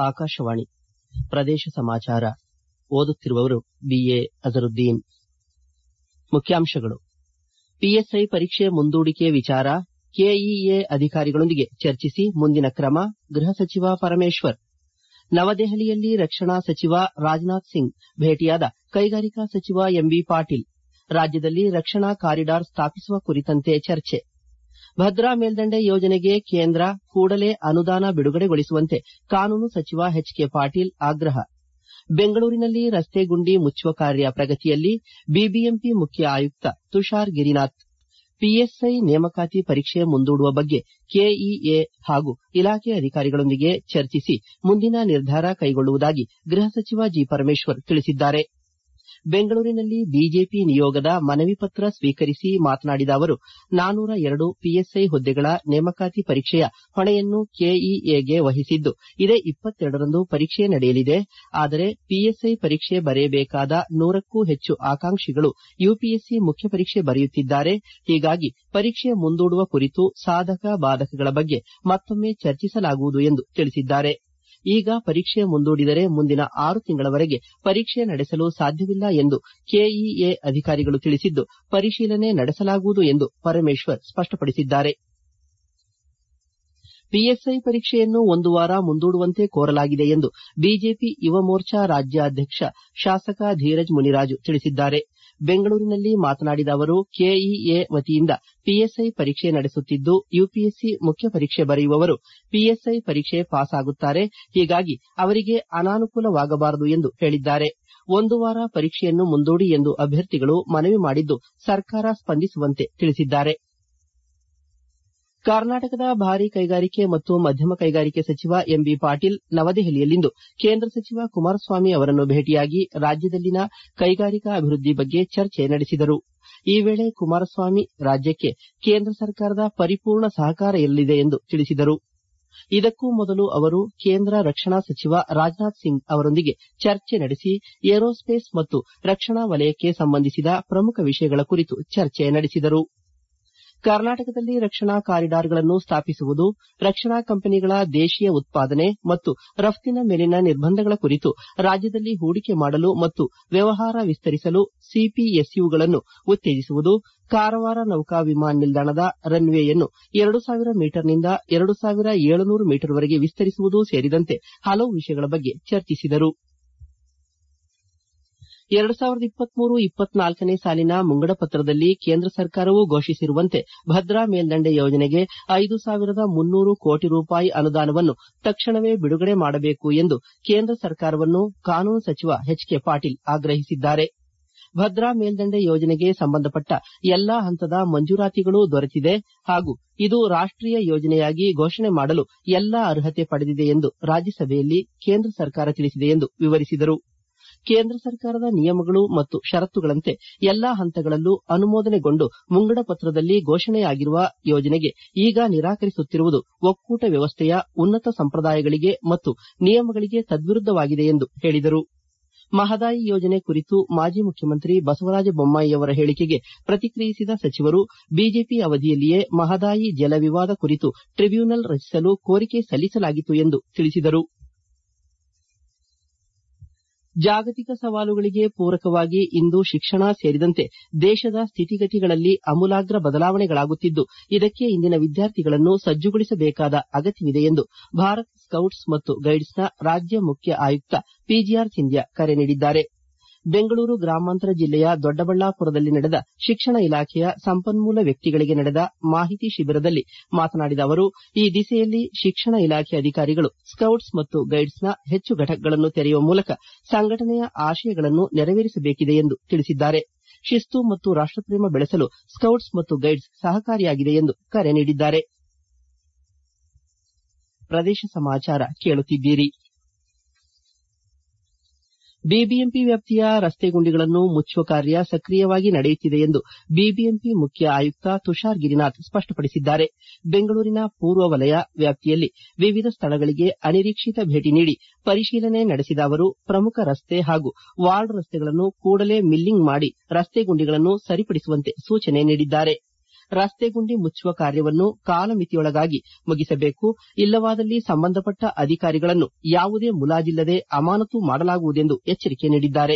ಆಕಾಶವಾಣಿ ಪ್ರದೇಶ ಸಮಾಚಾರ ಓದುತ್ತಿರುವವರು ಬಿಎ ಅಜರುದ್ದೀನ್ ಮುಖ್ಯಾಂಶಗಳು ಪಿಎಸ್ಐ ಪರೀಕ್ಷೆ ಮುಂದೂಡಿಕೆ ವಿಚಾರ ಕೆಇಎ ಅಧಿಕಾರಿಗಳೊಂದಿಗೆ ಚರ್ಚಿಸಿ ಮುಂದಿನ ಕ್ರಮ ಗೃಹ ಸಚಿವ ಪರಮೇಶ್ವರ್ ನವದೆಹಲಿಯಲ್ಲಿ ರಕ್ಷಣಾ ಸಚಿವ ರಾಜನಾಥ್ ಸಿಂಗ್ ಭೇಟಿಯಾದ ಕೈಗಾರಿಕಾ ಸಚಿವ ಎಂಬಿ ಪಾಟೀಲ್ ರಾಜ್ಯದಲ್ಲಿ ರಕ್ಷಣಾ ಕಾರಿಡಾರ್ ಸ್ಥಾಪಿಸುವ ಕುರಿತಂತೆ ಚರ್ಚೆ ಭದ್ರಾ ಮೇಲ್ದಂಡೆ ಯೋಜನೆಗೆ ಕೇಂದ್ರ ಕೂಡಲೇ ಅನುದಾನ ಬಿಡುಗಡೆಗೊಳಿಸುವಂತೆ ಕಾನೂನು ಸಚಿವ ಎಚ್ ಕೆ ಪಾಟೀಲ್ ಆಗ್ರಹ ಬೆಂಗಳೂರಿನಲ್ಲಿ ರಸ್ತೆ ಗುಂಡಿ ಮುಚ್ಚುವ ಕಾರ್ಯ ಪ್ರಗತಿಯಲ್ಲಿ ಬಿಬಿಎಂಪಿ ಮುಖ್ಯ ಆಯುಕ್ತ ತುಷಾರ್ ಗಿರಿನಾಥ್ ಪಿಎಸ್ಐ ನೇಮಕಾತಿ ಪರೀಕ್ಷೆ ಮುಂದೂಡುವ ಬಗ್ಗೆ ಕೆಇಎ ಹಾಗೂ ಇಲಾಖೆ ಅಧಿಕಾರಿಗಳೊಂದಿಗೆ ಚರ್ಚಿಸಿ ಮುಂದಿನ ನಿರ್ಧಾರ ಕೈಗೊಳ್ಳುವುದಾಗಿ ಗೃಹ ಸಚಿವ ಜಿ ಪರಮೇಶ್ವರ್ ತಿಳಿಸಿದ್ದಾರೆ ಬೆಂಗಳೂರಿನಲ್ಲಿ ಬಿಜೆಪಿ ನಿಯೋಗದ ಮನವಿ ಪತ್ರ ಸ್ವೀಕರಿಸಿ ಮಾತನಾಡಿದ ಅವರು ನಾನೂರ ಎರಡು ಪಿಎಸ್ಐ ಹುದ್ದೆಗಳ ನೇಮಕಾತಿ ಪರೀಕ್ಷೆಯ ಹೊಣೆಯನ್ನು ಕೆಇಎಗೆ ವಹಿಸಿದ್ದು ಇದೇ ಇಪ್ಪತ್ತೆರಡರಂದು ಪರೀಕ್ಷೆ ನಡೆಯಲಿದೆ ಆದರೆ ಪಿಎಸ್ಐ ಪರೀಕ್ಷೆ ಬರೆಯಬೇಕಾದ ನೂರಕ್ಕೂ ಹೆಚ್ಚು ಆಕಾಂಕ್ಷಿಗಳು ಯುಪಿಎಸ್ಸಿ ಮುಖ್ಯ ಪರೀಕ್ಷೆ ಬರೆಯುತ್ತಿದ್ದಾರೆ ಹೀಗಾಗಿ ಪರೀಕ್ಷೆ ಮುಂದೂಡುವ ಕುರಿತು ಸಾಧಕ ಬಾಧಕಗಳ ಬಗ್ಗೆ ಮತ್ತೊಮ್ಮೆ ಚರ್ಚಿಸಲಾಗುವುದು ಎಂದು ತಿಳಿಸಿದ್ದಾರೆ ಈಗ ಪರೀಕ್ಷೆ ಮುಂದೂಡಿದರೆ ಮುಂದಿನ ಆರು ತಿಂಗಳವರೆಗೆ ಪರೀಕ್ಷೆ ನಡೆಸಲು ಸಾಧ್ಯವಿಲ್ಲ ಎಂದು ಕೆಇಎ ಅಧಿಕಾರಿಗಳು ತಿಳಿಸಿದ್ದು ಪರಿಶೀಲನೆ ನಡೆಸಲಾಗುವುದು ಎಂದು ಪರಮೇಶ್ವರ್ ಸ್ಪಷ್ಟಪಡಿಸಿದ್ದಾರೆ ಪಿಎಸ್ಐ ಪರೀಕ್ಷೆಯನ್ನು ಒಂದು ವಾರ ಮುಂದೂಡುವಂತೆ ಕೋರಲಾಗಿದೆ ಎಂದು ಬಿಜೆಪಿ ಯುವ ಮೋರ್ಚಾ ರಾಜ್ಯಾಧ್ಯಕ್ಷ ಶಾಸಕ ಧೀರಜ್ ಮುನಿರಾಜು ತಿಳಿಸಿದ್ದಾರೆ ಬೆಂಗಳೂರಿನಲ್ಲಿ ಮಾತನಾಡಿದ ಅವರು ಕೆಇಎ ವತಿಯಿಂದ ಪಿಎಸ್ಐ ಪರೀಕ್ಷೆ ನಡೆಸುತ್ತಿದ್ದು ಯುಪಿಎಸ್ಸಿ ಮುಖ್ಯ ಪರೀಕ್ಷೆ ಬರೆಯುವವರು ಪಿಎಸ್ಐ ಪರೀಕ್ಷೆ ಪಾಸ್ ಆಗುತ್ತಾರೆ ಹೀಗಾಗಿ ಅವರಿಗೆ ಅನಾನುಕೂಲವಾಗಬಾರದು ಎಂದು ಹೇಳಿದ್ದಾರೆ ಒಂದು ವಾರ ಪರೀಕ್ಷೆಯನ್ನು ಮುಂದೂಡಿ ಎಂದು ಅಭ್ಯರ್ಥಿಗಳು ಮನವಿ ಮಾಡಿದ್ದು ಸರ್ಕಾರ ಸ್ಪಂದಿಸುವಂತೆ ತಿಳಿಸಿದ್ದಾರೆ ಕರ್ನಾಟಕದ ಭಾರೀ ಕೈಗಾರಿಕೆ ಮತ್ತು ಮಧ್ಯಮ ಕೈಗಾರಿಕೆ ಸಚಿವ ಎಂಬಿ ಪಾಟೀಲ್ ನವದೆಹಲಿಯಲ್ಲಿಂದು ಕೇಂದ್ರ ಸಚಿವ ಕುಮಾರಸ್ವಾಮಿ ಅವರನ್ನು ಭೇಟಿಯಾಗಿ ರಾಜ್ಯದಲ್ಲಿನ ಕೈಗಾರಿಕಾ ಅಭಿವೃದ್ಧಿ ಬಗ್ಗೆ ಚರ್ಚೆ ನಡೆಸಿದರು ಈ ವೇಳೆ ಕುಮಾರಸ್ವಾಮಿ ರಾಜ್ಯಕ್ಕೆ ಕೇಂದ್ರ ಸರ್ಕಾರದ ಪರಿಪೂರ್ಣ ಸಹಕಾರ ಇರಲಿದೆ ಎಂದು ತಿಳಿಸಿದರು ಇದಕ್ಕೂ ಮೊದಲು ಅವರು ಕೇಂದ್ರ ರಕ್ಷಣಾ ಸಚಿವ ರಾಜನಾಥ್ ಸಿಂಗ್ ಅವರೊಂದಿಗೆ ಚರ್ಚೆ ನಡೆಸಿ ಏರೋಸ್ಪೇಸ್ ಮತ್ತು ರಕ್ಷಣಾ ವಲಯಕ್ಕೆ ಸಂಬಂಧಿಸಿದ ಪ್ರಮುಖ ವಿಷಯಗಳ ಕುರಿತು ಚರ್ಚೆ ನಡೆಸಿದರು ಕರ್ನಾಟಕದಲ್ಲಿ ರಕ್ಷಣಾ ಕಾರಿಡಾರ್ಗಳನ್ನು ಸ್ಥಾಪಿಸುವುದು ರಕ್ಷಣಾ ಕಂಪನಿಗಳ ದೇಶೀಯ ಉತ್ಪಾದನೆ ಮತ್ತು ರಫ್ತಿನ ಮೇಲಿನ ನಿರ್ಬಂಧಗಳ ಕುರಿತು ರಾಜ್ಯದಲ್ಲಿ ಹೂಡಿಕೆ ಮಾಡಲು ಮತ್ತು ವ್ಯವಹಾರ ವಿಸ್ತರಿಸಲು ಸಿಪಿಎಸ್ಯುಗಳನ್ನು ಉತ್ತೇಜಿಸುವುದು ಕಾರವಾರ ನೌಕಾ ವಿಮಾನ ನಿಲ್ದಾಣದ ರನ್ವೇಯನ್ನು ಎರಡು ಸಾವಿರ ಮೀಟರ್ನಿಂದ ಎರಡು ಸಾವಿರ ಏಳುನೂರು ಮೀಟರ್ವರೆಗೆ ವಿಸ್ತರಿಸುವುದು ಸೇರಿದಂತೆ ಹಲವು ವಿಷಯಗಳ ಬಗ್ಗೆ ಚರ್ಚಿಸಿದರು ಎರಡು ಸಾವಿರದ ಇಪ್ಪತ್ಮೂರು ಇಪ್ಪತ್ನಾಲ್ಕನೇ ಸಾಲಿನ ಮುಂಗಡ ಪತ್ರದಲ್ಲಿ ಕೇಂದ್ರ ಸರ್ಕಾರವು ಘೋಷಿಸಿರುವಂತೆ ಭದ್ರಾ ಮೇಲ್ದಂಡೆ ಯೋಜನೆಗೆ ಐದು ಸಾವಿರದ ಮುನ್ನೂರು ಕೋಟಿ ರೂಪಾಯಿ ಅನುದಾನವನ್ನು ತಕ್ಷಣವೇ ಬಿಡುಗಡೆ ಮಾಡಬೇಕು ಎಂದು ಕೇಂದ್ರ ಸರ್ಕಾರವನ್ನು ಕಾನೂನು ಸಚಿವ ಎಚ್ ಕೆ ಪಾಟೀಲ್ ಆಗ್ರಹಿಸಿದ್ದಾರೆ ಭದ್ರಾ ಮೇಲ್ದಂಡೆ ಯೋಜನೆಗೆ ಸಂಬಂಧಪಟ್ಟ ಎಲ್ಲಾ ಹಂತದ ಮಂಜೂರಾತಿಗಳು ದೊರೆತಿದೆ ಹಾಗೂ ಇದು ರಾಷ್ಟೀಯ ಯೋಜನೆಯಾಗಿ ಘೋಷಣೆ ಮಾಡಲು ಎಲ್ಲಾ ಅರ್ಹತೆ ಪಡೆದಿದೆ ಎಂದು ರಾಜ್ಯಸಭೆಯಲ್ಲಿ ಕೇಂದ್ರ ಸರ್ಕಾರ ತಿಳಿಸಿದೆ ಎಂದು ವಿವರಿಸಿದರು ಕೇಂದ್ರ ಸರ್ಕಾರದ ನಿಯಮಗಳು ಮತ್ತು ಷರತ್ತುಗಳಂತೆ ಎಲ್ಲಾ ಹಂತಗಳಲ್ಲೂ ಅನುಮೋದನೆಗೊಂಡು ಮುಂಗಡ ಪತ್ರದಲ್ಲಿ ಘೋಷಣೆಯಾಗಿರುವ ಯೋಜನೆಗೆ ಈಗ ನಿರಾಕರಿಸುತ್ತಿರುವುದು ಒಕ್ಕೂಟ ವ್ಯವಸ್ಥೆಯ ಉನ್ನತ ಸಂಪ್ರದಾಯಗಳಿಗೆ ಮತ್ತು ನಿಯಮಗಳಿಗೆ ತದ್ವಿರುದ್ದವಾಗಿದೆ ಎಂದು ಹೇಳಿದರು ಮಹದಾಯಿ ಯೋಜನೆ ಕುರಿತು ಮಾಜಿ ಮುಖ್ಯಮಂತ್ರಿ ಬಸವರಾಜ ಬೊಮ್ಮಾಯಿಯವರ ಹೇಳಿಕೆಗೆ ಪ್ರತಿಕ್ರಿಯಿಸಿದ ಸಚಿವರು ಬಿಜೆಪಿ ಅವಧಿಯಲ್ಲಿಯೇ ಮಹದಾಯಿ ಜಲ ವಿವಾದ ಕುರಿತು ಟ್ರಿಬ್ಯುನಲ್ ರಚಿಸಲು ಕೋರಿಕೆ ಸಲ್ಲಿಸಲಾಗಿತ್ತು ಎಂದು ತಿಳಿಸಿದರು ಜಾಗತಿಕ ಸವಾಲುಗಳಿಗೆ ಪೂರಕವಾಗಿ ಇಂದು ಶಿಕ್ಷಣ ಸೇರಿದಂತೆ ದೇಶದ ಸ್ಥಿತಿಗತಿಗಳಲ್ಲಿ ಅಮೂಲಾಗ್ರ ಬದಲಾವಣೆಗಳಾಗುತ್ತಿದ್ದು ಇದಕ್ಕೆ ಇಂದಿನ ವಿದ್ಯಾರ್ಥಿಗಳನ್ನು ಸಜ್ಜುಗೊಳಿಸಬೇಕಾದ ಅಗತ್ಯವಿದೆ ಎಂದು ಭಾರತ್ ಸ್ಕೌಟ್ಸ್ ಮತ್ತು ಗೈಡ್ಸ್ನ ರಾಜ್ಯ ಮುಖ್ಯ ಆಯುಕ್ತ ಪಿಜಿಆರ್ ಸಿಂಧ್ಯಾ ಕರೆ ನೀಡಿದ್ದಾರೆ ಬೆಂಗಳೂರು ಗ್ರಾಮಾಂತರ ಜಿಲ್ಲೆಯ ದೊಡ್ಡಬಳ್ಳಾಪುರದಲ್ಲಿ ನಡೆದ ಶಿಕ್ಷಣ ಇಲಾಖೆಯ ಸಂಪನ್ಮೂಲ ವ್ಯಕ್ತಿಗಳಿಗೆ ನಡೆದ ಮಾಹಿತಿ ಶಿಬಿರದಲ್ಲಿ ಮಾತನಾಡಿದ ಅವರು ಈ ದಿಸೆಯಲ್ಲಿ ಶಿಕ್ಷಣ ಇಲಾಖೆ ಅಧಿಕಾರಿಗಳು ಸ್ಕೌಟ್ಸ್ ಮತ್ತು ಗೈಡ್ಸ್ನ ಹೆಚ್ಚು ಘಟಕಗಳನ್ನು ತೆರೆಯುವ ಮೂಲಕ ಸಂಘಟನೆಯ ಆಶಯಗಳನ್ನು ನೆರವೇರಿಸಬೇಕಿದೆ ಎಂದು ತಿಳಿಸಿದ್ದಾರೆ ಶಿಸ್ತು ಮತ್ತು ರಾಷ್ಟಪ್ರೇಮ ಬೆಳೆಸಲು ಸ್ಕೌಟ್ಸ್ ಮತ್ತು ಗೈಡ್ಸ್ ಸಹಕಾರಿಯಾಗಿದೆ ಎಂದು ಕರೆ ನೀಡಿದ್ದಾರೆ ಪ್ರದೇಶ ಸಮಾಚಾರ ಕೇಳುತ್ತಿದ್ದೀರಿ ಬಿಬಿಎಂಪಿ ವ್ಯಾಪ್ತಿಯ ರಸ್ತೆ ಗುಂಡಿಗಳನ್ನು ಮುಚ್ಚುವ ಕಾರ್ಯ ಸಕ್ರಿಯವಾಗಿ ನಡೆಯುತ್ತಿದೆ ಎಂದು ಬಿಬಿಎಂಪಿ ಮುಖ್ಯ ಆಯುಕ್ತ ತುಷಾರ್ ಗಿರಿನಾಥ್ ಸ್ಪಷ್ಟಪಡಿಸಿದ್ದಾರೆ ಬೆಂಗಳೂರಿನ ಪೂರ್ವ ವಲಯ ವ್ಯಾಪ್ತಿಯಲ್ಲಿ ವಿವಿಧ ಸ್ಥಳಗಳಿಗೆ ಅನಿರೀಕ್ಷಿತ ಭೇಟಿ ನೀಡಿ ಪರಿಶೀಲನೆ ನಡೆಸಿದ ಅವರು ಪ್ರಮುಖ ರಸ್ತೆ ಹಾಗೂ ವಾರ್ಡ್ ರಸ್ತೆಗಳನ್ನು ಕೂಡಲೇ ಮಿಲ್ಲಿಂಗ್ ಮಾಡಿ ರಸ್ತೆ ಗುಂಡಿಗಳನ್ನು ಸರಿಪಡಿಸುವಂತೆ ಸೂಚನೆ ನೀಡಿದ್ದಾರೆ ರಸ್ತೆ ಗುಂಡಿ ಮುಚ್ಚುವ ಕಾರ್ಯವನ್ನು ಕಾಲಮಿತಿಯೊಳಗಾಗಿ ಮುಗಿಸಬೇಕು ಇಲ್ಲವಾದಲ್ಲಿ ಸಂಬಂಧಪಟ್ಟ ಅಧಿಕಾರಿಗಳನ್ನು ಯಾವುದೇ ಮುಲಾಜಿಲ್ಲದೆ ಅಮಾನತು ಮಾಡಲಾಗುವುದೆಂದು ಎಚ್ಚರಿಕೆ ನೀಡಿದ್ದಾರೆ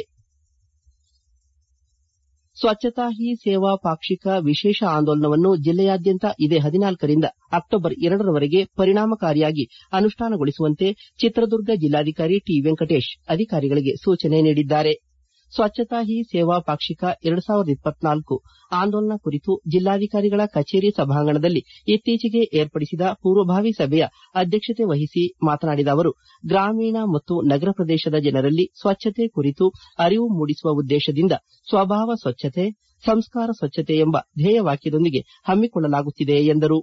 ಸ್ವಚ್ಛತಾ ಹಿ ಸೇವಾ ಪಾಕ್ಷಿಕ ವಿಶೇಷ ಆಂದೋಲನವನ್ನು ಜಿಲ್ಲೆಯಾದ್ಯಂತ ಇದೇ ಹದಿನಾಲ್ಕರಿಂದ ಅಕ್ಟೋಬರ್ ಎರಡರವರೆಗೆ ಪರಿಣಾಮಕಾರಿಯಾಗಿ ಅನುಷ್ಠಾನಗೊಳಿಸುವಂತೆ ಚಿತ್ರದುರ್ಗ ಜಿಲ್ಲಾಧಿಕಾರಿ ಟಿ ವೆಂಕಟೇಶ್ ಅಧಿಕಾರಿಗಳಿಗೆ ಸೂಚನೆ ನೀಡಿದ್ದಾರೆ ಸ್ವಚ್ಛತಾ ಹಿ ಸೇವಾ ಪಾಕ್ಷಿಕ ಎರಡು ಸಾವಿರದ ಇಪ್ಪತ್ನಾಲ್ಕು ಆಂದೋಲನ ಕುರಿತು ಜಿಲ್ಲಾಧಿಕಾರಿಗಳ ಕಚೇರಿ ಸಭಾಂಗಣದಲ್ಲಿ ಇತ್ತೀಚೆಗೆ ಏರ್ಪಡಿಸಿದ ಪೂರ್ವಭಾವಿ ಸಭೆಯ ಅಧ್ಯಕ್ಷತೆ ವಹಿಸಿ ಮಾತನಾಡಿದ ಅವರು ಗ್ರಾಮೀಣ ಮತ್ತು ನಗರ ಪ್ರದೇಶದ ಜನರಲ್ಲಿ ಸ್ವಚ್ಛತೆ ಕುರಿತು ಅರಿವು ಮೂಡಿಸುವ ಉದ್ದೇಶದಿಂದ ಸ್ವಭಾವ ಸ್ವಚ್ಛತೆ ಸಂಸ್ಕಾರ ಸ್ವಚ್ಛತೆ ಎಂಬ ಧ್ಯೇಯವಾಕ್ಯದೊಂದಿಗೆ ಹಮ್ಮಿಕೊಳ್ಳಲಾಗುತ್ತಿದೆ ಎಂದರು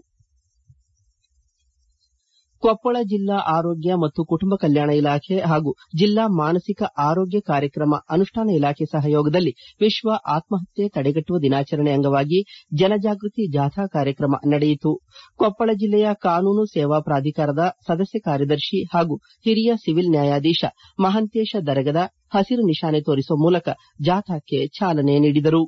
ಕೊಪ್ಪಳ ಜಿಲ್ಲಾ ಆರೋಗ್ಯ ಮತ್ತು ಕುಟುಂಬ ಕಲ್ಯಾಣ ಇಲಾಖೆ ಹಾಗೂ ಜಿಲ್ಲಾ ಮಾನಸಿಕ ಆರೋಗ್ಯ ಕಾರ್ಯಕ್ರಮ ಅನುಷ್ಠಾನ ಇಲಾಖೆ ಸಹಯೋಗದಲ್ಲಿ ವಿಶ್ವ ಆತ್ಮಹತ್ಯೆ ತಡೆಗಟ್ಟುವ ದಿನಾಚರಣೆ ಅಂಗವಾಗಿ ಜನಜಾಗೃತಿ ಜಾಥಾ ಕಾರ್ಯಕ್ರಮ ನಡೆಯಿತು ಕೊಪ್ಪಳ ಜಿಲ್ಲೆಯ ಕಾನೂನು ಸೇವಾ ಪ್ರಾಧಿಕಾರದ ಸದಸ್ಯ ಕಾರ್ಯದರ್ಶಿ ಹಾಗೂ ಹಿರಿಯ ಸಿವಿಲ್ ನ್ಯಾಯಾಧೀಶ ಮಹಂತೇಶ ದರಗದ ಹಸಿರು ನಿಶಾನೆ ತೋರಿಸುವ ಮೂಲಕ ಜಾಥಾಕ್ಕೆ ಚಾಲನೆ ನೀಡಿದರು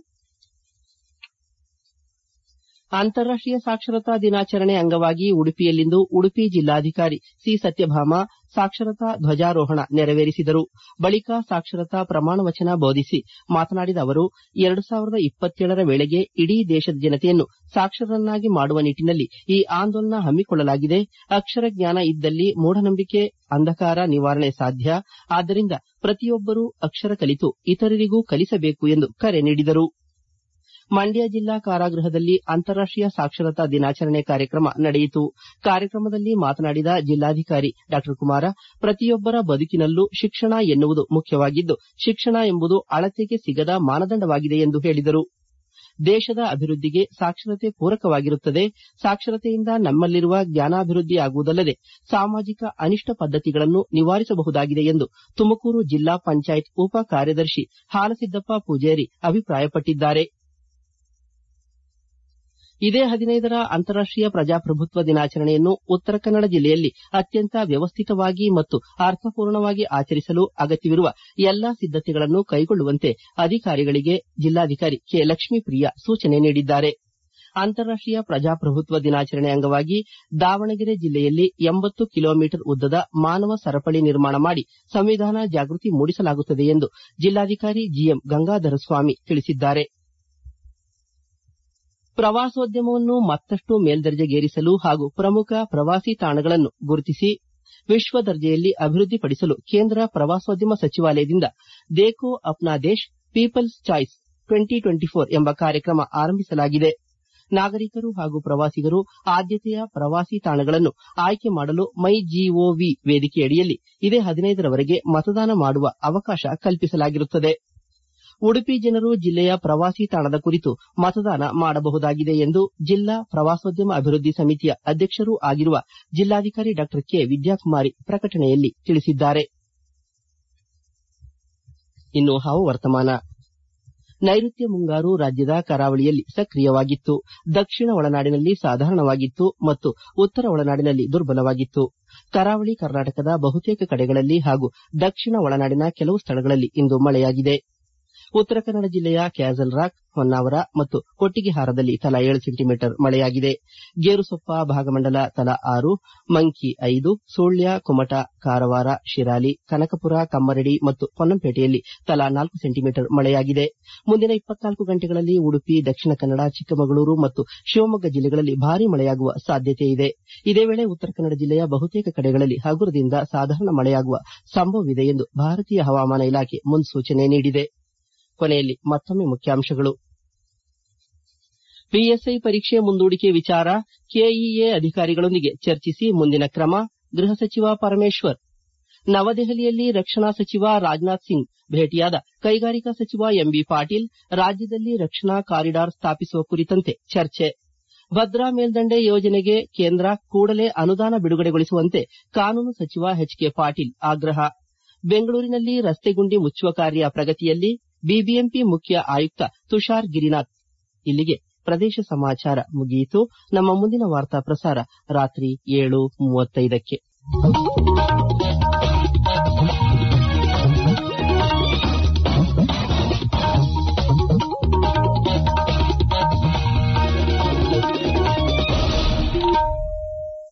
ಅಂತಾರಾಷ್ಟೀಯ ಸಾಕ್ಷರತಾ ದಿನಾಚರಣೆ ಅಂಗವಾಗಿ ಉಡುಪಿಯಲ್ಲಿಂದು ಉಡುಪಿ ಜಿಲ್ಲಾಧಿಕಾರಿ ಸಿ ಸತ್ಯಭಾಮ ಸಾಕ್ಷರತಾ ಧ್ವಜಾರೋಹಣ ನೆರವೇರಿಸಿದರು ಬಳಿಕ ಸಾಕ್ಷರತಾ ಪ್ರಮಾಣ ವಚನ ಬೋಧಿಸಿ ಮಾತನಾಡಿದ ಅವರು ಎರಡು ಸಾವಿರದ ಇಪ್ಪತ್ತೇಳರ ವೇಳೆಗೆ ಇಡೀ ದೇಶದ ಜನತೆಯನ್ನು ಸಾಕ್ಷರರನ್ನಾಗಿ ಮಾಡುವ ನಿಟ್ಟಿನಲ್ಲಿ ಈ ಆಂದೋಲನ ಹಮ್ಮಿಕೊಳ್ಳಲಾಗಿದೆ ಅಕ್ಷರ ಜ್ಞಾನ ಇದ್ದಲ್ಲಿ ಮೂಢನಂಬಿಕೆ ಅಂಧಕಾರ ನಿವಾರಣೆ ಸಾಧ್ಯ ಆದ್ದರಿಂದ ಪ್ರತಿಯೊಬ್ಬರೂ ಅಕ್ಷರ ಕಲಿತು ಇತರರಿಗೂ ಕಲಿಸಬೇಕು ಎಂದು ಕರೆ ನೀಡಿದರು ಮಂಡ್ಯ ಜಿಲ್ಲಾ ಕಾರಾಗೃಹದಲ್ಲಿ ಅಂತಾರಾಷ್ಟೀಯ ಸಾಕ್ಷರತಾ ದಿನಾಚರಣೆ ಕಾರ್ಯಕ್ರಮ ನಡೆಯಿತು ಕಾರ್ಯಕ್ರಮದಲ್ಲಿ ಮಾತನಾಡಿದ ಜಿಲ್ಲಾಧಿಕಾರಿ ಡಾ ಕುಮಾರ ಪ್ರತಿಯೊಬ್ಬರ ಬದುಕಿನಲ್ಲೂ ಶಿಕ್ಷಣ ಎನ್ನುವುದು ಮುಖ್ಯವಾಗಿದ್ದು ಶಿಕ್ಷಣ ಎಂಬುದು ಅಳತೆಗೆ ಸಿಗದ ಮಾನದಂಡವಾಗಿದೆ ಎಂದು ಹೇಳಿದರು ದೇಶದ ಅಭಿವೃದ್ಧಿಗೆ ಸಾಕ್ಷರತೆ ಪೂರಕವಾಗಿರುತ್ತದೆ ಸಾಕ್ಷರತೆಯಿಂದ ನಮ್ಮಲ್ಲಿರುವ ಜ್ಞಾನಾಭಿವೃದ್ಧಿಯಾಗುವುದಲ್ಲದೆ ಸಾಮಾಜಿಕ ಅನಿಷ್ಟ ಪದ್ದತಿಗಳನ್ನು ನಿವಾರಿಸಬಹುದಾಗಿದೆ ಎಂದು ತುಮಕೂರು ಜಿಲ್ಲಾ ಪಂಚಾಯತ್ ಉಪ ಕಾರ್ಯದರ್ಶಿ ಹಾಲಸಿದ್ದಪ್ಪ ಪೂಜಾರಿ ಅಭಿಪ್ರಾಯಪಟ್ಟಿದ್ದಾರೆ ಇದೇ ಹದಿನೈದರ ಅಂತಾರಾಷ್ಟೀಯ ಪ್ರಜಾಪ್ರಭುತ್ವ ದಿನಾಚರಣೆಯನ್ನು ಉತ್ತರ ಕನ್ನಡ ಜಿಲ್ಲೆಯಲ್ಲಿ ಅತ್ಯಂತ ವ್ಯವಸ್ಥಿತವಾಗಿ ಮತ್ತು ಅರ್ಥಪೂರ್ಣವಾಗಿ ಆಚರಿಸಲು ಅಗತ್ಯವಿರುವ ಎಲ್ಲಾ ಸಿದ್ದತೆಗಳನ್ನು ಕೈಗೊಳ್ಳುವಂತೆ ಅಧಿಕಾರಿಗಳಿಗೆ ಜಿಲ್ಲಾಧಿಕಾರಿ ಕೆ ಲಕ್ಷ್ಮೀಪ್ರಿಯಾ ಸೂಚನೆ ನೀಡಿದ್ದಾರೆ ಅಂತಾರಾಷ್ಟೀಯ ಪ್ರಜಾಪ್ರಭುತ್ವ ದಿನಾಚರಣೆ ಅಂಗವಾಗಿ ದಾವಣಗೆರೆ ಜಿಲ್ಲೆಯಲ್ಲಿ ಎಂಬತ್ತು ಕಿಲೋಮೀಟರ್ ಉದ್ದದ ಮಾನವ ಸರಪಳಿ ನಿರ್ಮಾಣ ಮಾಡಿ ಸಂವಿಧಾನ ಜಾಗೃತಿ ಮೂಡಿಸಲಾಗುತ್ತದೆ ಎಂದು ಜಿಲ್ಲಾಧಿಕಾರಿ ಜಿಎಂ ಗಂಗಾಧರ ಸ್ವಾಮಿ ತಿಳಿಸಿದ್ದಾರೆ ಪ್ರವಾಸೋದ್ಯಮವನ್ನು ಮತ್ತಷ್ಟು ಮೇಲ್ದರ್ಜೆಗೇರಿಸಲು ಹಾಗೂ ಪ್ರಮುಖ ಪ್ರವಾಸಿ ತಾಣಗಳನ್ನು ಗುರುತಿಸಿ ವಿಶ್ವ ದರ್ಜೆಯಲ್ಲಿ ಅಭಿವೃದ್ಧಿಪಡಿಸಲು ಕೇಂದ್ರ ಪ್ರವಾಸೋದ್ಯಮ ಸಚಿವಾಲಯದಿಂದ Dekho Apna Desh people's choice twenty twenty four ಎಂಬ ಕಾರ್ಯಕ್ರಮ ಆರಂಭಿಸಲಾಗಿದೆ ನಾಗರಿಕರು ಹಾಗೂ ಪ್ರವಾಸಿಗರು ಆದ್ಯತೆಯ ಪ್ರವಾಸಿ ತಾಣಗಳನ್ನು ಆಯ್ಕೆ ಮಾಡಲು ಮೈ ಜಿಒವಿ ವೇದಿಕೆಯಡಿಯಲ್ಲಿ ಇದೇ ಹದಿನೈದರವರೆಗೆ ಮತದಾನ ಮಾಡುವ ಅವಕಾಶ ಕಲ್ಪಿಸಲಾಗಿರುತ್ತದೆ ಉಡುಪಿ ಜನರು ಜಿಲ್ಲೆಯ ಪ್ರವಾಸಿ ತಾಣದ ಕುರಿತು ಮತದಾನ ಮಾಡಬಹುದಾಗಿದೆ ಎಂದು ಜಿಲ್ಲಾ ಪ್ರವಾಸೋದ್ಯಮ ಅಭಿವೃದ್ಧಿ ಸಮಿತಿಯ ಅಧ್ಯಕ್ಷರೂ ಆಗಿರುವ ಜಿಲ್ಲಾಧಿಕಾರಿ ಡಾ ಕೆ ವಿದ್ಯಾಕುಮಾರಿ ಪ್ರಕಟಣೆಯಲ್ಲಿ ತಿಳಿಸಿದ್ದಾರೆ ಇನ್ನು ಹವಾವರ್ತಮಾನ ನೈಋತ್ಯ ಮುಂಗಾರು ರಾಜ್ಯದ ಕರಾವಳಿಯಲ್ಲಿ ಸಕ್ರಿಯವಾಗಿತ್ತು ದಕ್ಷಿಣ ಒಳನಾಡಿನಲ್ಲಿ ಸಾಧಾರಣವಾಗಿತ್ತು ಮತ್ತು ಉತ್ತರ ಒಳನಾಡಿನಲ್ಲಿ ದುರ್ಬಲವಾಗಿತ್ತು ಕರಾವಳಿ ಕರ್ನಾಟಕದ ಬಹುತೇಕ ಕಡೆಗಳಲ್ಲಿ ಹಾಗೂ ದಕ್ಷಿಣ ಒಳನಾಡಿನ ಕೆಲವು ಸ್ಥಳಗಳಲ್ಲಿ ಇಂದು ಮಳೆಯಾಗಿದೆ ಉತ್ತರ ಕನ್ನಡ ಜಿಲ್ಲೆಯ ಕ್ಯಾಸಲ್ ರಾಕ್ ಹೊನ್ನಾವರ ಮತ್ತು ಕೊಟ್ಟಿಗೆಹಾರದಲ್ಲಿ ತಲಾ ಏಳು ಸೆಂಟಿಮೀಟರ್ ಮಳೆಯಾಗಿದೆ ಗೇರುಸೊಪ್ಪ ಭಾಗಮಂಡಲ ತಲಾ ಆರು ಮಂಕಿ ಐದು ಸುಳ್ಯ ಕುಮಟಾ ಕಾರವಾರ ಶಿರಾಲಿ ಕನಕಪುರ ಕಮ್ಮರಡಿ ಮತ್ತು ಪೊನ್ನಂಪೇಟೆಯಲ್ಲಿ ತಲಾ ನಾಲ್ಕು ಸೆಂಟಿಮೀಟರ್ ಮಳೆಯಾಗಿದೆ ಮುಂದಿನ ಇಪ್ಪತ್ನಾಲ್ಕು ಗಂಟೆಗಳಲ್ಲಿ ಉಡುಪಿ ದಕ್ಷಿಣ ಕನ್ನಡ ಚಿಕ್ಕಮಗಳೂರು ಮತ್ತು ಶಿವಮೊಗ್ಗ ಜಿಲ್ಲೆಗಳಲ್ಲಿ ಭಾರೀ ಮಳೆಯಾಗುವ ಸಾಧ್ಯತೆ ಇದೆ ಇದೇ ವೇಳೆ ಉತ್ತರ ಕನ್ನಡ ಜಿಲ್ಲೆಯ ಬಹುತೇಕ ಕಡೆಗಳಲ್ಲಿ ಹಗುರದಿಂದ ಸಾಧಾರಣ ಮಳೆಯಾಗುವ ಸಂಭವವಿದೆ ಎಂದು ಭಾರತೀಯ ಹವಾಮಾನ ಇಲಾಖೆ ಮುನ್ಸೂಚನೆ ನೀಡಿದೆ ಕೊನೆಯಲ್ಲಿ ಮತ್ತೊಮ್ಮೆ ಮುಖ್ಯಾಂಶಗಳು ಪಿಎಸ್ಐ ಪರೀಕ್ಷೆ ಮುಂದೂಡಿಕೆ ವಿಚಾರ ಕೆಇಎ ಅಧಿಕಾರಿಗಳೊಂದಿಗೆ ಚರ್ಚಿಸಿ ಮುಂದಿನ ಕ್ರಮ ಗೃಹ ಸಚಿವ ಪರಮೇಶ್ವರ್ ನವದೆಹಲಿಯಲ್ಲಿ ರಕ್ಷಣಾ ಸಚಿವ ರಾಜನಾಥ್ ಸಿಂಗ್ ಭೇಟಿಯಾದ ಕೈಗಾರಿಕಾ ಸಚಿವ ಎಂಬಿ ಪಾಟೀಲ್ ರಾಜ್ಯದಲ್ಲಿ ರಕ್ಷಣಾ ಕಾರಿಡಾರ್ ಸ್ಥಾಪಿಸುವ ಕುರಿತಂತೆ ಚರ್ಚೆ ಭದ್ರಾ ಮೇಲ್ದಂಡೆ ಯೋಜನೆಗೆ ಕೇಂದ್ರ ಕೂಡಲೇ ಅನುದಾನ ಬಿಡುಗಡೆಗೊಳಿಸುವಂತೆ ಕಾನೂನು ಸಚಿವ ಎಚ್ ಕೆ ಪಾಟೀಲ್ ಆಗ್ರಹ ಬೆಂಗಳೂರಿನಲ್ಲಿ ರಸ್ತೆ ಗುಂಡಿ ಮುಚ್ಚುವ ಕಾರ್ಯ ಪ್ರಗತಿಯಲ್ಲಿ ಬಿಬಿಎಂಪಿ ಮುಖ್ಯ ಆಯುಕ್ತ ತುಷಾರ್ ಗಿರಿನಾಥ್ ಇಲ್ಲಿಗೆ ಪ್ರದೇಶ ಸಮಾಚಾರ ಮುಗಿಯಿತು ನಮ್ಮ ಮುಂದಿನ ವಾರ್ತಾ ಪ್ರಸಾರ ರಾತ್ರಿ ಏಳು ಮೂವತ್ತೈದಕ್ಕೆ